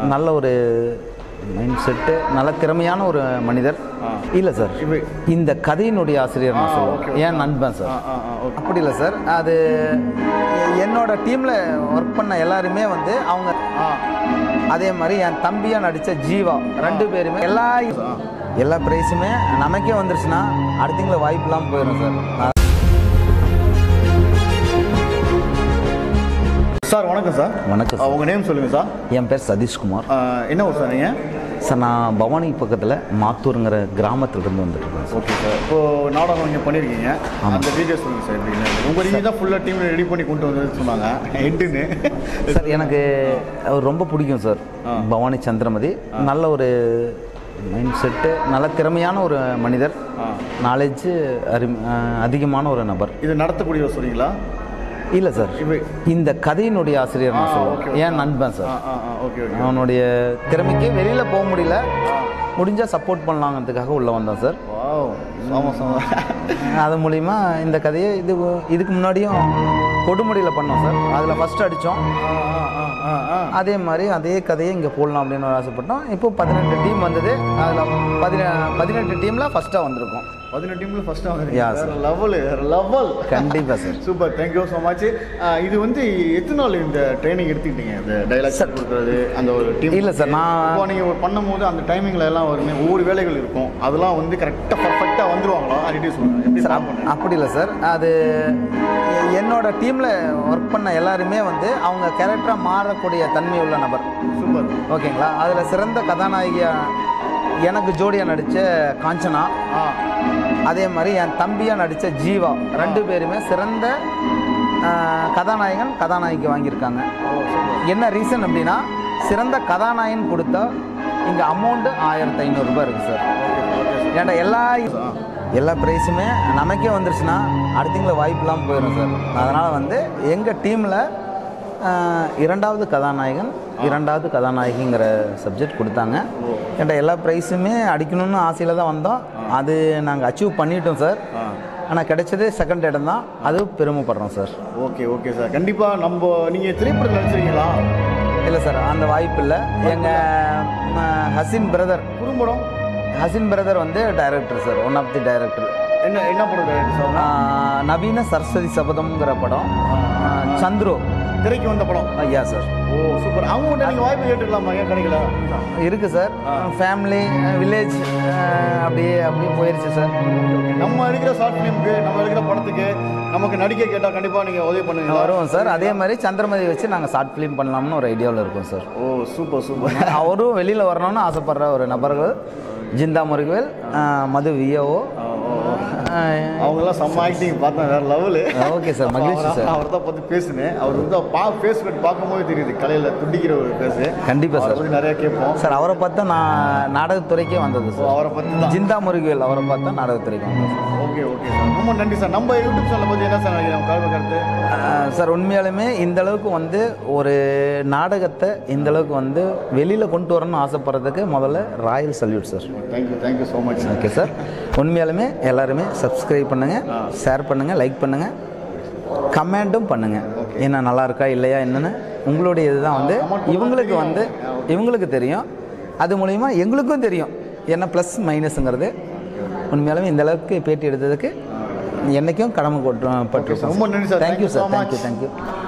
நல்ல ஒரு mind set நல்ல திறமையான ஒரு மனிதர் இல்லை சார் இப்ப- இந்த கதையினுடைய ஆசிரியர் நான் சொல்லுவேன் ஏன் நண்பன் சார் ஆ ஆ ஆ ஓகே அப்படி இல்லை சார் அது என்னோட டீமில் ஒர்க் பண்ண எல்லாருமே வந்து அவங்க ஆ அதே மாதிரி என் தம்பியாக நடித்த ஜீவா ரெண்டு பேருமே எல்லா எல்லா ப்ரைஸுமே நமக்கே வந்துருச்சுன்னா அடுத்தவங்கள வாய்ப்பு போயிடும் சார் சார் வணக்கம் சார் வணக்கம் ஆ, சார் உங்க நேம் சொல்லுங்க சார் என் பேர் சதீஷ்குமார் ஆ, என்ன ஊர் சார் நீங்க சார் நான் பவானி பக்கத்தில் மாத்தூருங்கிற கிராமத்துலேருந்து வந்துட்டு இருக்கேன் சார் ஓகே சார் இப்போ நாடகம் நீங்கள் பண்ணியிருக்கீங்க அந்த டீட்டெயில்ஸ் சொல்லுங்க சார் எப்படின்னு உங்கள் நீங்கள் தான் ஃபுல்லாக டீம் ரெடி பண்ணி கொண்டு வந்து சொன்னாங்க ஹெட்டுன்னு சார் எனக்கு அவர் ரொம்ப பிடிக்கும் சார் பவானி சந்திரமதி நல்ல ஒரு மைண்ட் செட்டு நல்ல திறமையான ஒரு மனிதர் நாலேஜ் அறி அஹ் அதிகமான ஒரு நபர் இது நடத்தக்கூடிய சொல்றீங்களா இல்லை சார் இப்போ இந்த கதையினுடைய ஆசிரியர் நான் சொல்லுவேன் ஏன் நண்பன் ஆ சார் ஆ ஆ ஓகே ஓகே அவனுடைய திறமைக்கு வெளியில் போக முடியல முடிஞ்சால் சப்போர்ட் பண்ணலாங்கிறதுக்காக உள்ளே வந்தோம் சார் வாவ் சாம சாம அது மூலிமா இந்த கதையை இது இதுக்கு முன்னாடியும் கொடுமுடியில் பண்ணோம் சார் அதில் ஃபஸ்ட்டு அடித்தோம் ஆ ஆ ஆ ஆ அதே மாதிரி அதே கதையை இங்கே போடலாம் அப்படின்னு ஒரு ஆசைப்பட்டோம் இப்போ பதினெட்டு டீம் வந்தது அதில் பதின பதினெட்டு டீமில் ஃபஸ்ட்டாக வந்திருக்கோம் பதினெட்டு டீமில் ஃபஸ்ட்டு Yeah, வந்து sir. வேறு லெவல் வேறு லெவல் கண்டிப்பாக sir super thank you so much இது வந்து எத்தனை நாள் இந்த ட்ரைனிங் எடுத்துக்கிட்டீங்க இந்த டைலாக் கொடுக்குறது அந்த ஒரு டீம் இல்ல sir, நான்- இப்போ நீங்கள் பண்ணும்போது அந்த டைமிங்கில் எல்லாம் வருமே ஒவ்வொரு வேலைகள் இருக்கும் அதெல்லாம் வந்து கரெக்டாக பர்ஃபெக்டாக வந்துருவாங்களா அது சொல்லுங்கள் எப்படி சார் plan பண்ணீங்க? அப்படி இல்லை சார் அது என்னோட டீமில் ஒர்க் பண்ண எல்லாருமே வந்து அவங்க கேரக்டராக மாறக்கூடிய தன்மை உள்ள நபர் சூப்பர் ஓகேங்களா அதில் சிறந்த கதாநாயகியாக எனக்கு ஜோடியாக நடித்த காஞ்சனா ஆ அதே மாதிரி என் தம்பியாக நடித்த ஜீவா ரெண்டு பேருமே சிறந்த ஆஹ், கதாநாயகன் கதாநாயகி வாங்கியிருக்காங்க ஓ சூப்பர் என்ன ரீசன் அப்படின்னா சிறந்த கதாநாயகன் கொடுத்தா இங்கே அமௌண்ட்டு ஆயிரத்தி ஐநூறுரூபா இருக்குது சார் ஓகே ஓகே சார் ஏன்டா எல்லா எல்லா ப்ரைஸுமே நமக்கே வந்துருச்சுன்னா அடுத்தவங்கள வாய்ப்பு போயிடும் சார் அதனால் வந்து எங்கள் டீமில் இரண்டாவது கதாநாயகன் இரண்டாவது கதாநாயகிங்கிற சப்ஜெக்ட் கொடுத்தாங்க ஏன்டா எல்லா ப்ரைஸுமே அடிக்கணும்னு ஆசையில் தான் வந்தோம் அது நாங்கள் அச்சீவ் பண்ணிட்டோம் சார் ஆ ஆனால் கிடைச்சது செகண்ட் இடம் தான் அது பெருமைப்படுறோம் சார் ஓகே ஓகே சார் கண்டிப்பாக நம்ம நீங்கள் திரைப்படம் நடிச்சிருக்கீங்களா இல்லை சார் அந்த வாய்ப்பு இல்லை எங்கள் ஹசின் பிரதர் குறும்படம் ஹசின் பிரதர் வந்து director sir one of the director என்ன என்ன படம் director சார் ஆஹ் நவீன சரஸ்வதி சபதம்ங்கிற படம் ஆஹ் சந்துரு திரைக்கு வந்த படம் ஐயா சார் ஓ சூப்பர் அவங்ககிட்ட நீங்கள் வாய்ப்பு கேட்டுக்கலாமா ஏன் கிடைக்கல இருக்கு சார் ஃபேமிலி வில்லேஜ் அப்படியே அப்படியே போயிருச்சு சார் நம்ம இருக்கிற ஷார்ட் ஃபிலிம்க்கு நம்ம இருக்கிற படத்துக்கு நமக்கு நடிக்க கேட்டால் கண்டிப்பாக நீங்கள் உதவி பண்ணுவீங்களா வருவோம் சார் அதே மாதிரி சந்திரமதி வச்சு நாங்கள் ஷார்ட் ஃபிலிம் பண்ணலாம்னு ஒரு ஐடியாவில் இருக்கோம் சார் ஓ சூப்பர் சூப்பர் அவரும் வெளியில் வரணும்னு ஆசைப்படுற ஒரு நபர்கள் ஜிந்தா முருகவேல் ஆஹ் மது விஓ அவங்கெல்லாம் செம்ம ஆக்டிங் பார்த்தேன் வேற லெவலு ஓகே சார் மகிழ்ச்சி சார் அவர் தான் பார்த்து பேசுனேன் அவர் வந்து பா ஃபேஸ் கட் பார்க்கும்போது தெரியுது கலையில் துண்டிக்கிற ஒரு பேசு கண்டிப்பா அவரை சார். பத்தி நிறைய கேட்போம் சார் அவரை பார்த்தா நான் நாடகத்துறைக்கே வந்தது ஸோ சார் அவரை பற்றி தான் ஜிந்தா முருகவேல் அவரை பார்த்தா நாடகத்துறைக்கு வந்தது சார் ஓகே ஓகே சார் ரொம்ப நன்றி சார் நம்ம யூடியூப் சேனலை பற்றி என்ன சார் நினைக்கிறேன் கருத்து கருத்து ஆஹ் சார் உண்மையாலுமே இந்த அளவுக்கு வந்து ஒரு நாடகத்தை இந்த அளவுக்கு வந்து வெளியில் கொண்டு வரணும்னு ஆசைப்படுறதுக்கு முதல்ல royal salute sir thank you thank you so much okay sir உண்மையாலுமே எல்லாருமே சப்ஸ்கிரைப் பண்ணுங்கள் ஷேர் பண்ணுங்கள் லைக் பண்ணுங்கள் கமெண்ட்டும் பண்ணுங்கள் என்ன நல்லா இருக்கா இல்லையா என்னன்னு உங்களுடைய இதுதான் வந்து இவங்களுக்கு வந்து இவங்களுக்கு தெரியும் அது மூலிமா எங்களுக்கும் தெரியும் என்ன ப்ளஸ் மைனஸுங்கிறது உண்மையாலுமே இந்த அளவுக்கு பேட்டி எடுத்ததுக்கு என்றைக்கும் கடமை கொட்டு பட்டு ரொம்ப நன்றி sir. Thank you Thank you so sir much. Thank you thank you